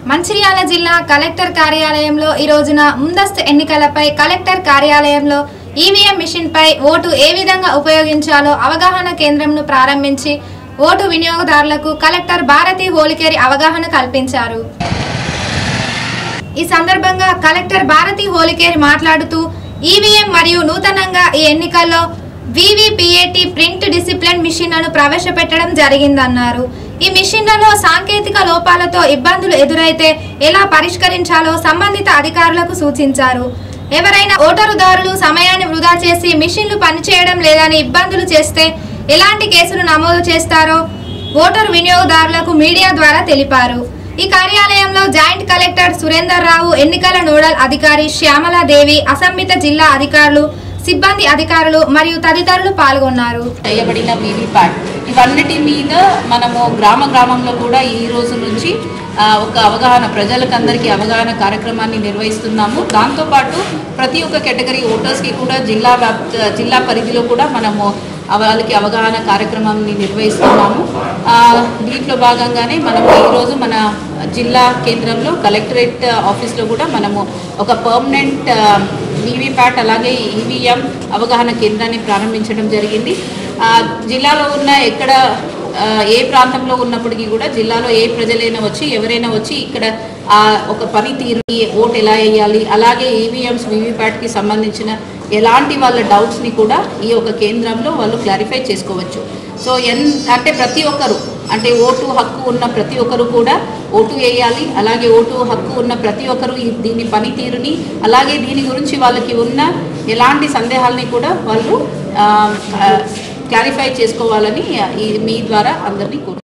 మంచిర్యాల జిల్లా కలెక్టర్ కార్యాలయంలో ఈ రోజున ముందస్తు ఎన్నికలపై కలెక్టర్ కార్యాలయంలో ఈవీఎం మిషన్పై ఓటు ఏ విధంగా ఉపయోగించాలో అవగాహన కేంద్రంను ప్రారంభించి ఓటు వినియోగదారులకు కలెక్టర్ భారతి హోలికేరి అవగాహన కల్పించారు ఈ సందర్భంగా కలెక్టర్ భారతి హోలికేరి మాట్లాడుతూ ఈవీఎం మరియు నూతనంగా ఈ ఎన్నికల్లో వివిపిఏటి ప్రింట్ డిసిప్లిన్ మిషన్లను ప్రవేశపెట్టడం జరిగిందన్నారు ఈ మిషన్లలో సాంకేతిక లోపాలతో ఇబ్బందులు ఎదురైతే ఎలా పరిష్కరించాలో సంబంధిత అధికారులకు సూచించారు ఎవరైనా ఓటరుదారులు సమయాన్ని వృధా చేసి మిషన్లు పనిచేయడం లేదని ఇబ్బందులు చేస్తే ఎలాంటి కేసులు నమోదు చేస్తారో ఓటరు వినియోగదారులకు మీడియా ద్వారా తెలిపారు ఈ కార్యాలయంలో జాయింట్ కలెక్టర్ సురేందర్ రావు ఎన్నికల నోడల్ అధికారి శ్యామలాదేవి అసంబిత జిల్లా అధికారులు సిబ్బంది అధికారులు మరియు తదితరులు పాల్గొన్నారు చేయబడిన వీవీప్యాట్ ఇవన్నిటి మీద మనము గ్రామ గ్రామంలో కూడా ఈ రోజు నుంచి ఆ, ఒక అవగాహన ప్రజలకు అందరికీ అవగాహన కార్యక్రమాన్ని నిర్వహిస్తున్నాము దాంతోపాటు ప్రతి ఒక్క కేటగిరీ ఓటర్స్కి కూడా జిల్లా వ్యాప్త జిల్లా పరిధిలో కూడా మనము అవ- వాళ్ళకి అవగాహన కార్యక్రమాన్ని నిర్వహిస్తున్నాము ఆ, దీంట్లో భాగంగానే మనము ఈరోజు మన జిల్లా కేంద్రంలో కలెక్టరేట్ ఆఫీస్లో కూడా మనము ఒక పర్మనెంట్ వీవీప్యాట్ అలాగే ఈవీఎం అవగాహన కేంద్రాన్ని ప్రారంభించడం జరిగింది ఆ, జిల్లాలో ఉన్న ఎక్కడ ఆ, ఏ ప్రాంతంలో ఉన్నప్పటికీ కూడా జిల్లాలో ఏ ప్రజలైనా వచ్చి ఎవరైనా వచ్చి ఇక్కడ ఆ, ఒక పనితీరు ఓట్ ఎలా వేయాలి అలాగే ఈవీఎంస్ వీవీప్యాట్కి సంబంధించిన ఎలాంటి వాళ్ళ డౌట్స్ని కూడా ఈ యొక్క కేంద్రంలో వాళ్ళు క్లారిఫై చేసుకోవచ్చు సో ఎన్ అంటే ప్రతి ఒక్కరు అంటే ఓటు హక్కు ఉన్న ప్రతి ఒక్కరు కూడా ఓటు వేయాలి అలాగే ఓటు హక్కు ఉన్న ప్రతి ఒక్కరు ఈ దీని పనితీరుని అలాగే దీని గురించి వాళ్ళకి ఉన్న ఎలాంటి సందేహాలని కూడా వాళ్ళు క్లారిఫై చేసుకోవాలని ఈ మీ ద్వారా అందరినీ కోరు